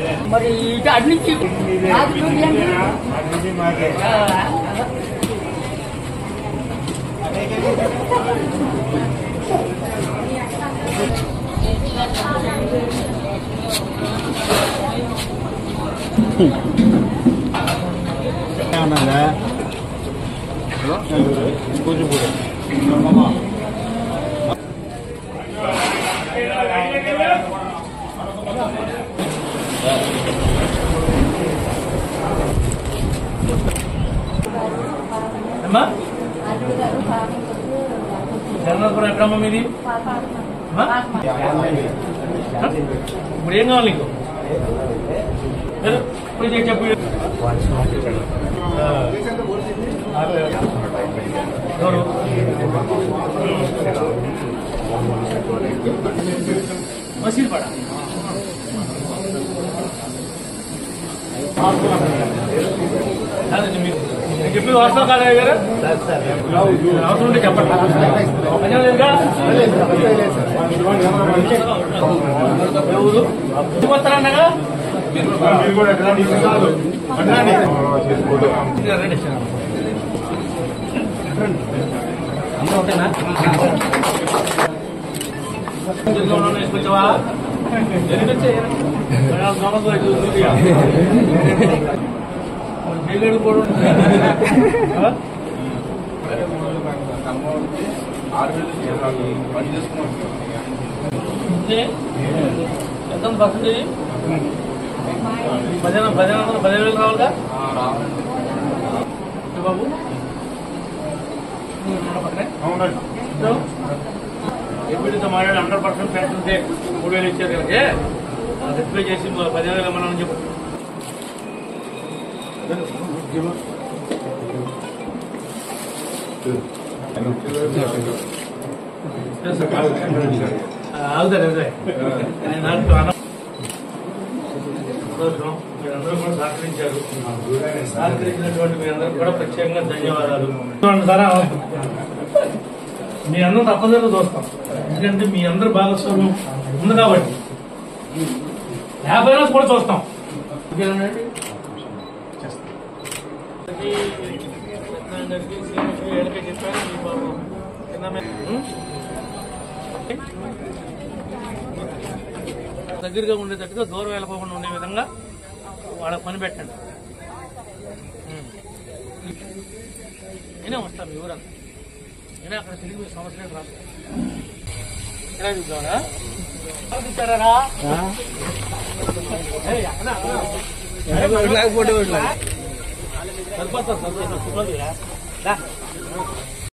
మరి ఇటు అటు నుంచి నాది చూడు ఏంటి? ఆ, అమ్మా జగన్నాథపురం ఎక్కడమ్మా మీది అమ్మా? ఇప్పుడు ఏం కావాలి నీకు ఏదో, ఇప్పుడు ఇది చెప్పు ఆ. ఎవరు మసీద్పాడ కాదండి మీరు నేను చెప్పి వాస్తవం కాదా గారు అవసరం ఉంటే చెప్పండి పని లేదుగా? ఎవరు వస్తారన్నగా రండి అందరూ ఓకేనా తెలుగులో ఉన్న వేసుకొచ్చావా ఎందుకొచ్చే జైలు కూడా ఎంత పర్సెంటేజ్ పదిహేను పదిహేను వందలు పదిహేను వేలు రావాలిగా ఏ బాబు నువ్వు ఉన్న పక్కనే ఎప్పుడైతే మాట్లాడి హండ్రెడ్ పర్సెంట్ పెన్షన్ మూడు వేలు ఇచ్చారు కనుక రిప్లై చేసి పదిహేను వేలు ఇమ్మని చెప్పు అవుతారు అవుతాయి ఆయన దాంట్లో అన్న- సంతోషం. మీరందరూ కూడా సహకరించారు సహకరించినటువంటి మీరందరూ కూడా ప్రత్యేకంగా ధన్యవాదాలు సారా మీ అందరూ తప్పనిసరిగా చూస్తాం ఎందుకంటే మీ అందరూ భాగస్వామ్యం ఉంది కాబట్టి యాభై రోజు కూడా చూస్తాం ఇంకేనండి? అందరికీ శ్రీమతి ఏళ్ళకే చెప్పారు మీ బాబు కింద మీద- ఉం? దగ్గరగా ఉండేటట్టుగా దూరం వెళ్ళకోకుండా ఉండే విధంగా వాళ్ళకి పని పెట్టండి ఉం. నేనే వస్తాను మీ ఊరంతా నేనే అక్కడ తిరిగి మీ సంవత్సరం రాదు ఎలా చూద్దామా చూస్తారా సరిపోతుంది సరిపోతుంది